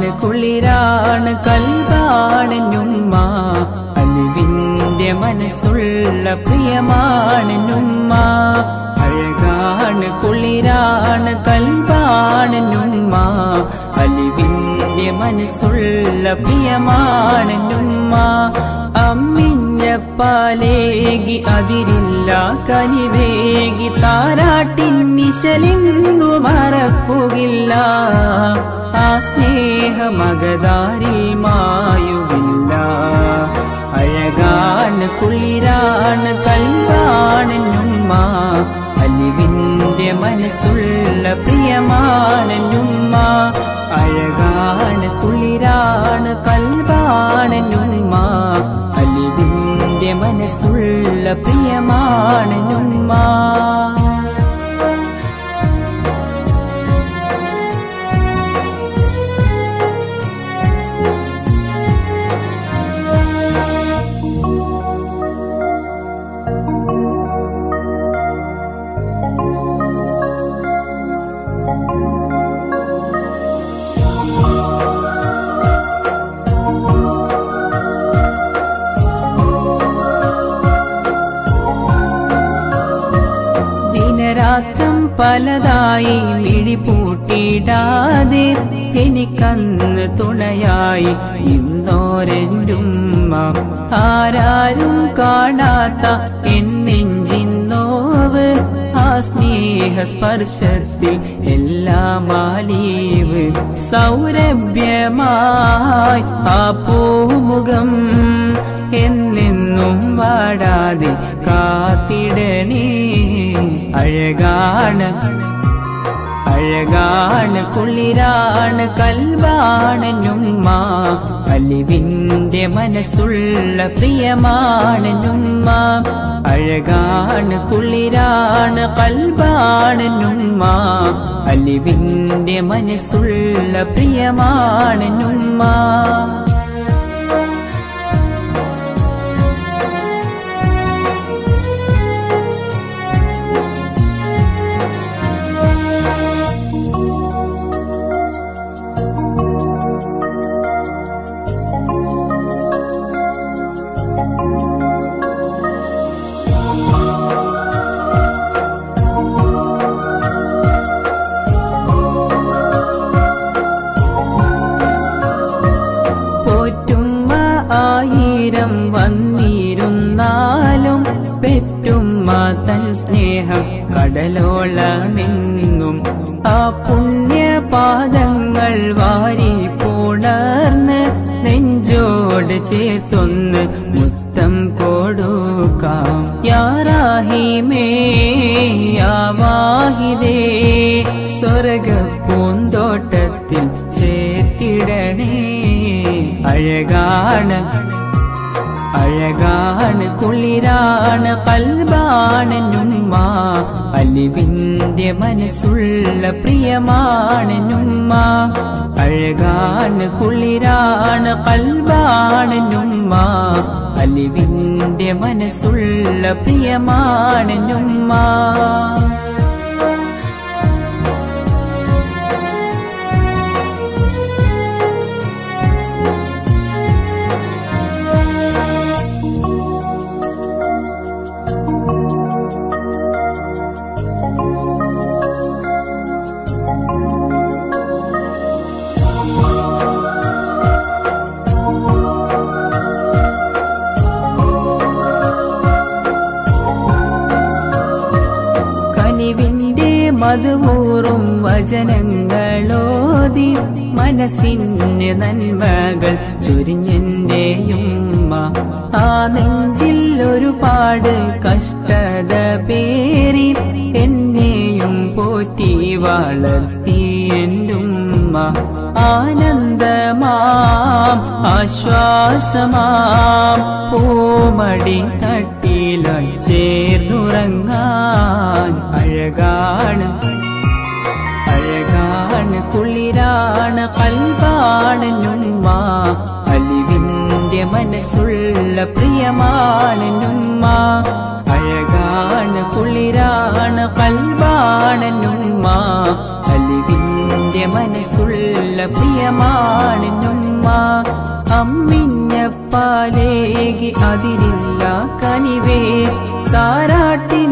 അഴകാണ് കുളിരാണ് കൽവാണ് നുമ്മ അലിവിന്റെ മനസ്സുള്ള പ്രിയമാണ് നുമ്മ അഴകാണ് കുളിരാണ് കൽവാണ് നുമ്മ അലിവിന്റെ മനസ്സുള്ള പ്രിയമാണ് നുമ്മ അമ്മിഞ്ഞ പാലേകി അതിരില്ല കനിവേകി താരാട്ടിൻ നിശലിന്നു മറക്കുകില്ല ആ സ്നേഹമകതാരിൽ മായുകില്ല അഴകാണ് കുളിരാണ് കൽവാണ് നുമ്മ അലിവിന്റെ മനസ്സുള്ള പ്രിയമാണ് നുമ്മ അഴകാണ് കുളിരാണ് കൽവാണ് നുമ്മ അലിവിന്റെ മനസ്സുള്ള പ്രിയമാണ് നുമ്മ ദിനരാത്രം പലതായി മിഴിപൂട്ടിടാതെ എനിക്കന്ന് തുണയായി ഇന്നോരെന്റുമ്മ ആരാരും കാണാത്ത എന്നെഞ്ചിൻ നോവ് ആ സ്നേഹ സ്പർശത്തിൽ എല്ലാം ആലീവ് സൗരഭ്യമായി ആ പൂമുഖം എന്നെന്നും വാടാതെ കാത്തിടണേ അഴകാണ് അഴകാണ് കുളിരാണ് കൽവാണ് നുമ്മ അലിവിന്റെ മനസ്സുള്ള പ്രിയമാണ് നുമ്മ അഴകാണ് കുളിരാണ് കൽവാണ് നുമ്മ അലിവിന്റെ മനസ്സുള്ള പ്രിയമാണ് നുമ്മ പോറ്റുമ്മ ആയിരം വന്നിരുന്നാലും പെറ്റുമ്മ തൻ സ്നേഹം കടലോളമെന്നും ആ പുണ്യപാദങ്ങൾ വാരി പുണർന്ന് നെഞ്ചോട് ചേർത്തൊന്ന് മുത്തം കൊടുക്കാം യാറാഹിമേ യാവാഹിതേ സ്വർഗ പൂന്തോട്ടത്തിൽ ചേർത്തിടണേ അഴകാണ് അഴകാണ് കുളിരാണ് കൽബാണ് നുമ്മ അലിവിന്റെ മനസ്സുള്ള പ്രിയമാണ് നുമ്മ അഴകാണ് കുളിരാണ് കൽബാണ് നുമ്മ അലിവിന്റെ മനസ്സുള്ള പ്രിയമാണ് നുമ്മ കനിവിന്റെ മധുമൂറും വചനങ്ങളോതി മനസ്സിന് നന്മകൾ ചൊരിഞ്ഞെന്റെയുമ്മ ആ നെഞ്ചിൽ ഒരുപാട് കഷ്ടത പേരി എന്നെയും പോറ്റി വളർത്തി എന്റുമ്മ ആനന്ദമാം ആശ്വാസമാം പൂമടി തട്ടിലായി ചേർന്നുറങ്ങാൻ അഴകാണ് അഴകാണ് കുളിരാണ് കൽവാണ് നുമ്മ അലിവിന്റെ മനസ്സുള്ള പ്രിയമാണ് നുമ്മ അഴകാണ് കുളിരാണ് കൽവാണ് നുമ്മ അലിവിന്റെ മനസ്സുള്ള പ്രിയമാണ് നുമ്മ അമ്മിഞ്ഞ പാലേകി അതിരില്ല കനിവേ താരാട്ടി